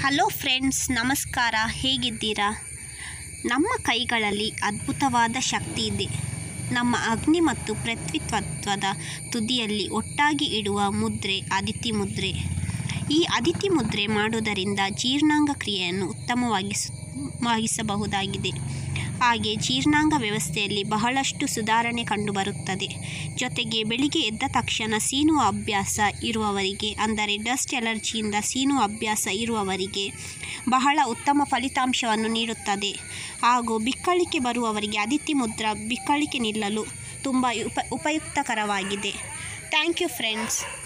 hello friends ನಮಸ್ಕಾರ ಹೇಗಿದ್ದೀರಾ ನಮ್ಮ ಕೈಗಳಲ್ಲಿ ಅದ್ಭುತವಾದ ಶಕ್ತಿ ಇದೆ ನಮ್ಮ ಅಗ್ನಿ ಮತ್ತು ಪೃಥ್ವಿತ್ವದ ತುದಿಯಲ್ಲಿ ಒಟ್ಟಾಗಿ ಇಡುವ ಮುದ್ರೆ ಅದಿತಿ ಮುದ್ರೆ ಈ ಅದಿತಿ ಮುದ್ರೆ ಮಾಡುವುದರಿಂದ ಜೀರ್ಣಾಂಗ ಕ್ರಿಯೆಯನ್ನು ಉತ್ತಮವಾಗಿಸ ವಾಗಿಸಬಹುದಾಗಿದೆ ಹಾಗೆ ಜೀರ್ಣಾಂಗ ವ್ಯವಸ್ಥೆಯಲ್ಲಿ ಬಹಳಷ್ಟು ಸುಧಾರಣೆ ಕಂಡುಬರುತ್ತದೆ ಜೊತೆಗೆ ಬೆಳಿಗ್ಗೆ ಎದ್ದ ತಕ್ಷಣ ಸೀನುವ ಅಭ್ಯಾಸ ಇರುವವರಿಗೆ ಅಂದರೆ ಡಸ್ಟ್ ಎಲರ್ಜಿಯಿಂದ ಸೀನುವ ಅಭ್ಯಾಸ ಇರುವವರಿಗೆ ಬಹಳ ಉತ್ತಮ ಫಲಿತಾಂಶವನ್ನು ನೀಡುತ್ತದೆ ಹಾಗೂ ಬಿಕ್ಕಳಿಕೆ ಬರುವವರಿಗೆ ಅದಿತಿ ಮುದ್ರ ಬಿಕ್ಕಳಿಕೆ ನಿಲ್ಲಲು ತುಂಬ ಉಪ ಉಪಯುಕ್ತಕರವಾಗಿದೆ ಥ್ಯಾಂಕ್ ಯು ಫ್ರೆಂಡ್ಸ್